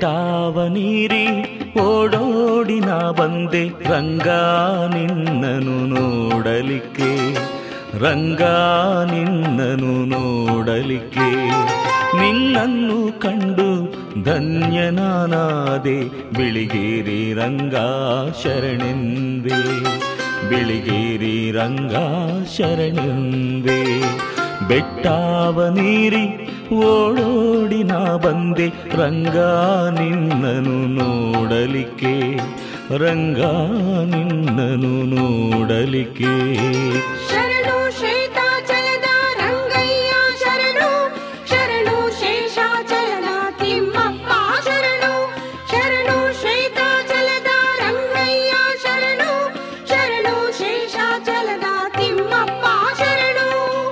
ಬೆಟ್ಟಾವ ನೀರಿ ಓಡೋಡಿ ನಾ ಬಂದೆ ರಂಗ ನಿನ್ನನು ನೋಡಲಿಕ್ಕೆ ರಂಗ ನಿನ್ನನು ನೋಡಲಿಕ್ಕೆ ನಿನ್ನನ್ನು ಕಂಡು ಧನ್ಯನಾನಾದೆ ಬಿಳಿಗೇರಿ ರಂಗ ಶರಣೆಂದೆ ಬಿಳಿಗೇರಿ ರಂಗ ಶರಣೆಂದೆ ಬೆಟ್ಟಾವ ನೀರಿ ಓಡೋಡಿ ನಾ ಬಂದೆ ರಂಗ ನಿನ್ನನು ನೋಡಲಿಕ್ಕೆ ರಂಗ ನಿನ್ನನು ನೋಡಲಿಕ್ಕೆ ಶರಣು ಶ್ವೇತಾಚಲದ ರಂಗಯ್ಯ ಶರಣು ಶರಣು ಶೇಷಾಚಲದ ತಿಮ್ಮಪ್ಪ ಶರಣು ಶರಣು ಶ್ವೇತಾಚಲದ ರಂಗಯ್ಯ ಶರಣು ಶರಣು ಶೇಷಾಚಲದ ತಿಮ್ಮಪ್ಪ ಶರಣು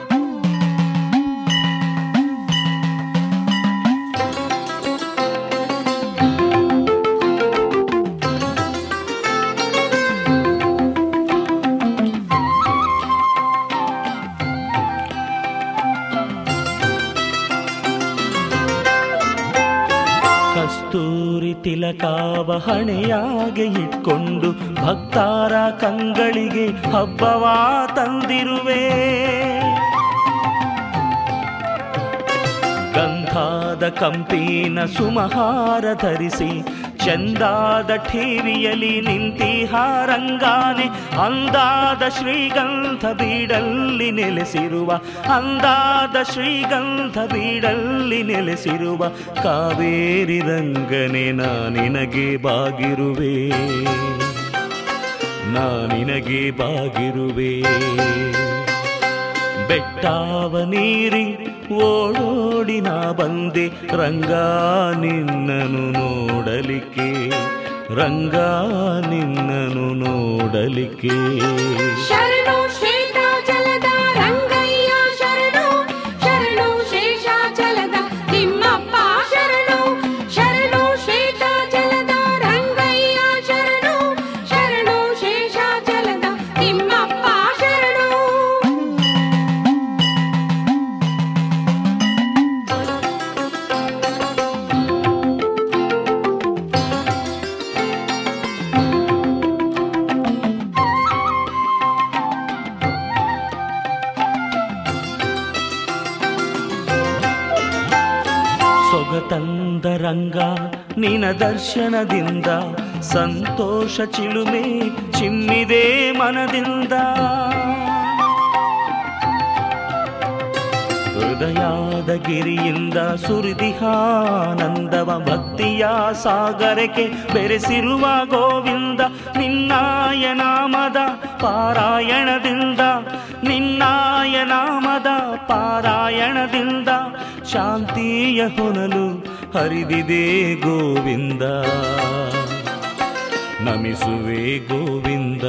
ಕಸ್ತೂರಿ ತಿಲಕಾವ ಹಣೆಯಾಗೆ ಇಟ್ಕೊಂಡು ಭಕ್ತಾರ ಕಂಗಳಿಗೆ ಹಬ್ಬವಾ ತಂದಿರುವೆ ಗಂಧಾದ ಕಂಪಿನ ಸುಮಹಾರ ಧರಿಸಿ ಚಂದಾದ ಠೇವಿಯಲಿ ನಿಂತಿಹಾರಂಗಾನೆ ಅಂದಾದ ಶ್ರೀಗಂಧ ಬೀಡಲ್ಲಿ ನೆಲೆಸಿರುವ ಅಂದಾದ ಶ್ರೀಗಂಧ ಬೀಡಲ್ಲಿ ನೆಲೆಸಿರುವ ಕಾವೇರಿ ರಂಗನೆ ನಾ ನಿನಗೆ ಬಾಗಿರುವೆ ನಾ ನಿನಗೆ ಬಾಗಿರುವೆ ಬೆಟ್ಟಾವ ನೀರಿ ಓಡೋಡಿ ನಾ ಬಂದೆ ರಂಗ ನಿನ್ನನು ನೋಡಲಿಕ್ಕೆ ರಂಗ ನಿನ್ನನು ನೋಡಲಿಕ್ಕೆ ಶರಣು ಶ್ವೇತಾಚಲದ ರಂಗಯ್ಯ ಶರಣು ಶರಣು ಶೇಷಾಚಲದ ತಿಮ್ಮಪ್ಪ ಶರಣು ಶರಣು ಶ್ವೇತಾಚಲದ ರಂಗಯ್ಯ ಶರಣು ಶರಣು ಶೇಷಾಚಲದ ತಿಮ್ಮಪ್ಪ ಶರಣು ಸೊಗತಂದ ರಂಗ ನಿನ ದರ್ಶನದಿಂದ ಸಂತೋಷ ಚಿಲುಮೆ ಚಿಮ್ಮಿದೆ ಮನದಿಂದ ಹೃದಯಾದ ಗಿರಿಯಿಂದ ಸುರಿದಿಹಾನಂದವ ಭಕ್ತಿಯ ಸಾಗರಕ್ಕೆ ಬೆರೆಸಿರುವ ಗೋವಿಂದ ನಿನ್ನಾಯ ನಾಮದ ಪಾರಾಯಣದಿಂದ ನಿನ್ನಾಯ ನಾಮದ ಪಾರಾಯಣದಿಂದ ಶಾಂತಿಯ ಹೊನಲು ಹರಿದಿದೆ ಗೋವಿಂದ ನಮಿಸುವೆ ಗೋವಿಂದ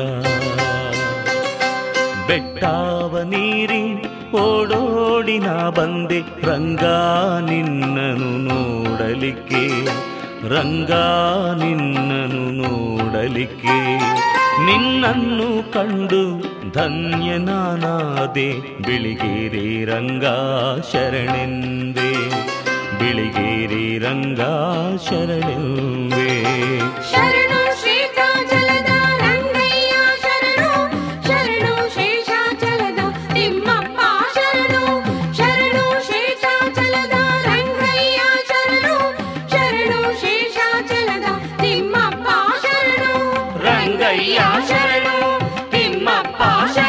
ಬೆಟ್ಟಾವ ನೀರಿ ಓಡೋಡಿ ನಾ ಬಂದೆ ರಂಗ ನಿನ್ನನು ನೋಡಲಿಕ್ಕೆ ರಂಗ ನಿನ್ನನು ನೋಡಲಿಕ್ಕೆ ನಿನ್ನನ್ನು ಕಂಡು ಧನ್ಯನಾನಾದೆ ಬಿಳಿಗೇರಿ ರಂಗ ಶರಣೆಂದೆ ಬಿಳಿಗೇರಿ ರಂಗ ಶರಣೆಂದೆ ಶರಣು ಶ್ವೇತಾಚಲದ ರಂಗಯ್ಯ ಶರಣು ಶರಣು ಶೇಷಾಚಲದ ತಿಮ್ಮಪ್ಪ ಶರಣು ಶರಣು ಶೇಷಾಚಲದ ರಂಗಯ್ಯ ಶರಣು ಶರಣು ಶೇಷಾಚಲದ ತಿಮ್ಮಪ್ಪ ಶರಣು ರಂಗಯ್ಯ ಶರಣು ತಿಮ್ಮಪ್ಪ ಶರಣು